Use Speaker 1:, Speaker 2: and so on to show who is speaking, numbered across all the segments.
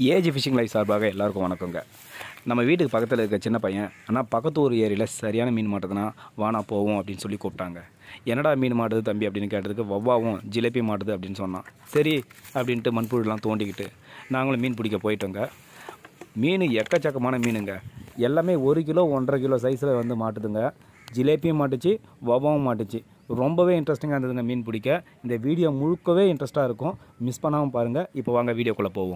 Speaker 1: Age phishing life சார்பாக எல்லாருக்கும் வணக்கங்க நம்ம வீட்டுக்கு பக்கத்தில் இருக்க சின்ன பையன் ஆனால் பக்கத்து ஊர் ஏரியில் சரியான மீன் மாட்டுதுன்னா வானா போவோம் அப்படின்னு சொல்லி கூப்பிட்டாங்க என்னடா மீன் மாட்டுது தம்பி அப்படின்னு கேட்டதுக்கு வவ்வாவும் ஜிலேபி மாட்டுது அப்படின்னு சொன்னான் சரி அப்படின்ட்டு மண்புழுலாம் தோண்டிக்கிட்டு நாங்களும் மீன் பிடிக்க போயிட்டோங்க மீன் எக்கச்சக்கமான மீனுங்க எல்லாமே ஒரு கிலோ ஒன்றரை கிலோ சைஸில் வந்து மாட்டுதுங்க ஜிலேபியும் மாட்டுச்சு வவ்வாவும் மாட்டுச்சு ரொம்பவே இன்ட்ரெஸ்டிங்காக இருந்ததுங்க மீன் பிடிக்க இந்த வீடியோ முழுக்கவே இன்ட்ரெஸ்ட்டாக இருக்கும் மிஸ் பண்ணாமல் பாருங்கள் இப்போ வாங்க வீடியோக்குள்ளே போவோம்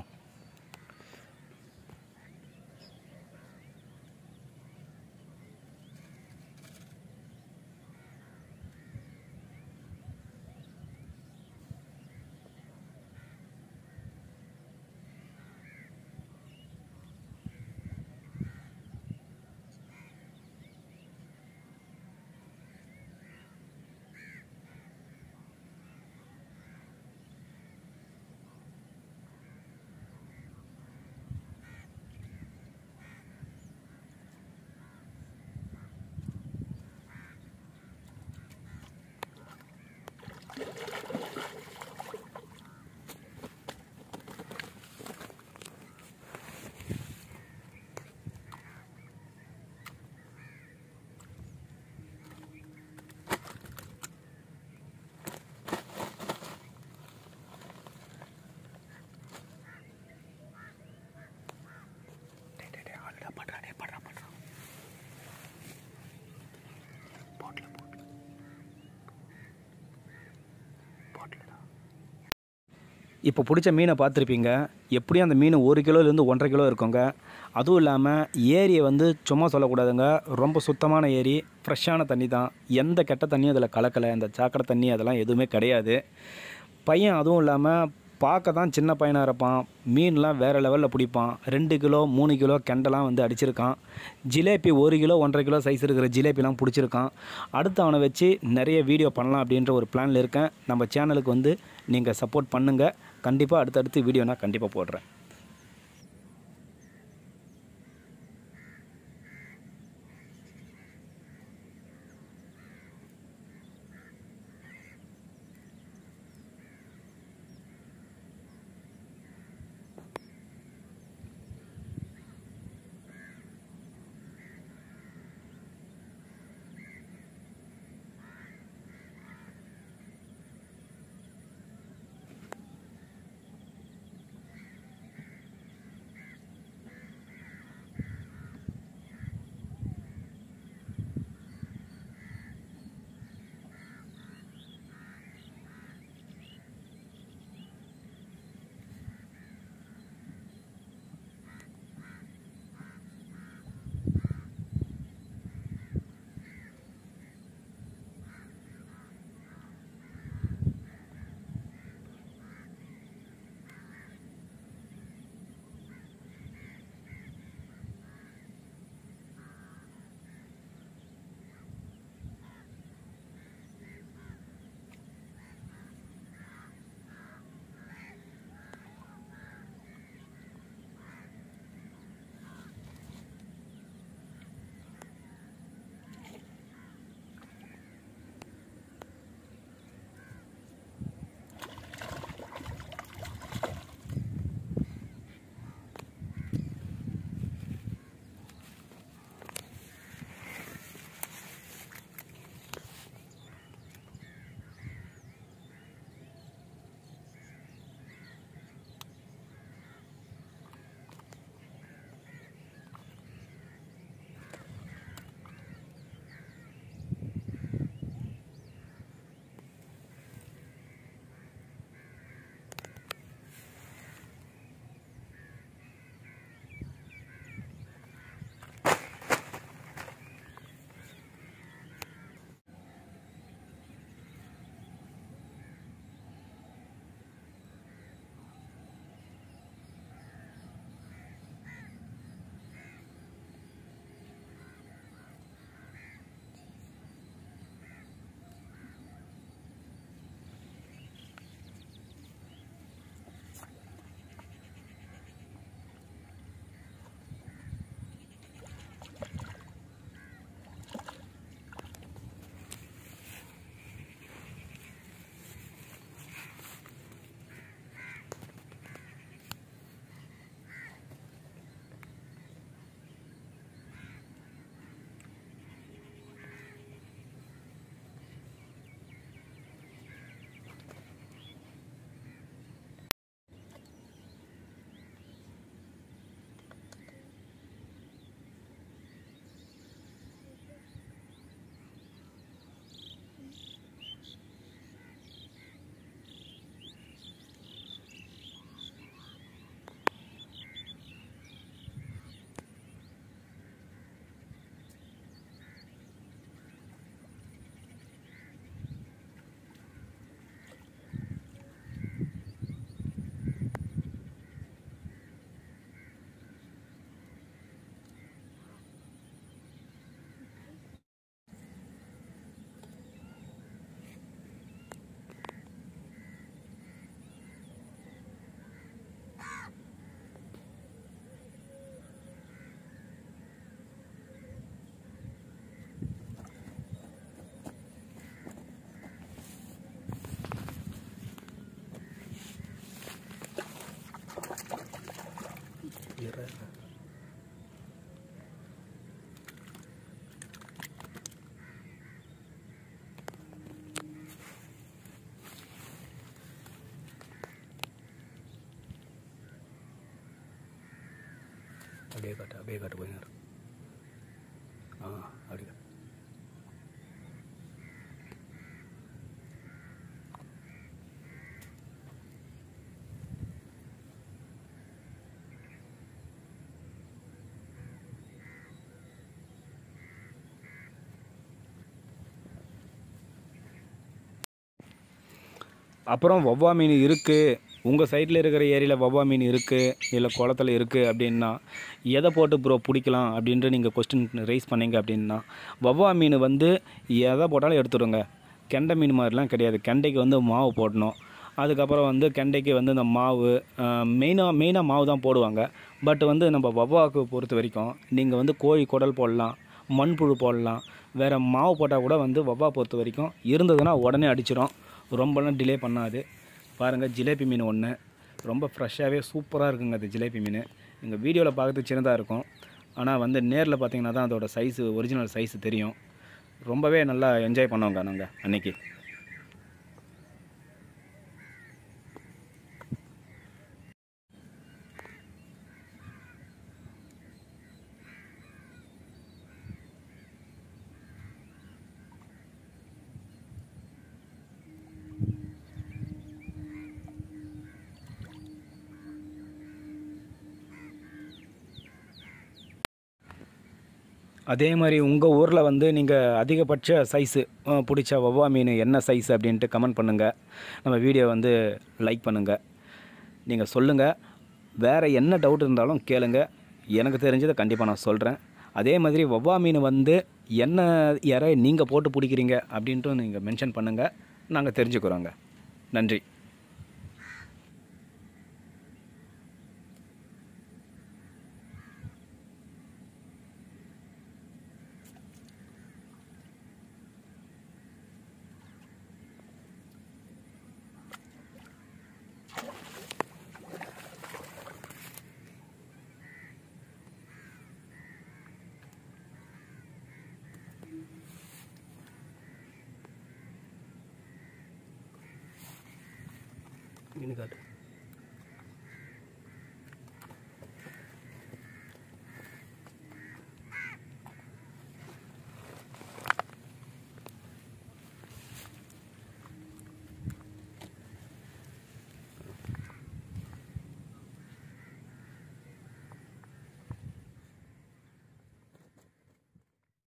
Speaker 1: இப்போ பிடிச்ச மீனை பார்த்துருப்பீங்க எப்படியும் அந்த மீன் ஒரு கிலோலேருந்து ஒன்றரை கிலோ இருக்குங்க அதுவும் இல்லாமல் ஏரியை வந்து சும்மா சொல்லக்கூடாதுங்க ரொம்ப சுத்தமான ஏரி ஃப்ரெஷ்ஷான தண்ணி தான் எந்த கெட்ட தண்ணியும் அதில் கலக்கலை இந்த சாக்கடை தண்ணி அதெல்லாம் எதுவுமே கிடையாது பையன் அதுவும் இல்லாமல் பார்க்க தான் சின்ன பையனாக இருப்பான் மீன்லாம் வேறு லெவலில் பிடிப்பான் ரெண்டு கிலோ மூணு கிலோ கெண்டெல்லாம் வந்து அடிச்சிருக்கான் ஜிலேபி ஒரு கிலோ ஒன்றரை கிலோ சைஸ் இருக்கிற ஜிலேபிலாம் பிடிச்சிருக்கான் அடுத்து அவனை வச்சு நிறைய வீடியோ பண்ணலாம் அப்படின்ற ஒரு பிளானில் இருக்கேன் நம்ம சேனலுக்கு வந்து நீங்கள் சப்போர்ட் பண்ணுங்கள் கண்டிப்பாக அடுத்தடுத்து வீடியோ நான் கண்டிப்பாக போடுறேன் அப்படியே காட்டு அப்படியே காட்டு கொஞ்ச நேரம் ஆ அப்படி காட்டு. அப்புறம் வவ்வா மீன் இருக்குது உங்கள் சைடில் இருக்கிற ஏரியில் வவ்வா மீன் இருக்குது இல்லை குளத்துல இருக்குது அப்படின்னா எதை போட்டு ப்ரோ பிடிக்கலாம் அப்படின்ட்டு நீங்கள் கொஸ்டின் ரைஸ் பண்ணீங்க அப்படின்னா வவ்வா மீன் வந்து எதை போட்டாலும் எடுத்துடுங்க கெண்டை மீன் மாதிரிலாம் கிடையாது கெண்டைக்கு வந்து மாவு போடணும் அதுக்கப்புறம் வந்து கெண்டைக்கு வந்து இந்த மாவு மெயினாக மெயினாக மாவு தான் போடுவாங்க பட் வந்து நம்ம வவ்வாவுக்கு பொறுத்த வரைக்கும் நீங்கள் வந்து கோழி குடல் போடலாம் மண்புழு போடலாம் வேறு மாவு போட்டால் கூட வந்து வவ்வா பொறுத்த வரைக்கும் இருந்ததுன்னா உடனே அடிச்சிடும் ரொம்பலாம் டிலே பண்ணாது பாருங்கள் ஜிலேபி மீன் ஒன்று ரொம்ப ஃப்ரெஷ்ஷாகவே சூப்பராக இருக்குங்க அது ஜிலேபி மீன் எங்கள் வீடியோவில் பார்க்கறதுக்கு சின்னதாக இருக்கும் ஆனால் வந்து நேரில் பார்த்தீங்கன்னா தான் அதோட சைஸு ஒரிஜினல் சைஸு தெரியும் ரொம்பவே நல்லா என்ஜாய் பண்ணோங்க நாங்கள் அன்னைக்கு அதே மாதிரி உங்கள் ஊரில் வந்து நீங்கள் அதிகபட்ச சைஸு பிடிச்ச வவ்வா மீன் என்ன சைஸ் அப்படின்ட்டு கமெண்ட் பண்ணுங்கள் நம்ம வீடியோ வந்து லைக் பண்ணுங்கள் நீங்கள் சொல்லுங்கள் வேறு என்ன டவுட் இருந்தாலும் கேளுங்க எனக்கு தெரிஞ்சதை கண்டிப்பாக நான் சொல்கிறேன் அதே மாதிரி வவ்வா மீன் வந்து என்ன இறை நீங்கள் போட்டு பிடிக்கிறீங்க அப்படின்ட்டு நீங்கள் மென்ஷன் பண்ணுங்கள் நாங்கள் தெரிஞ்சுக்கிறோங்க நன்றி மீன் காட்டு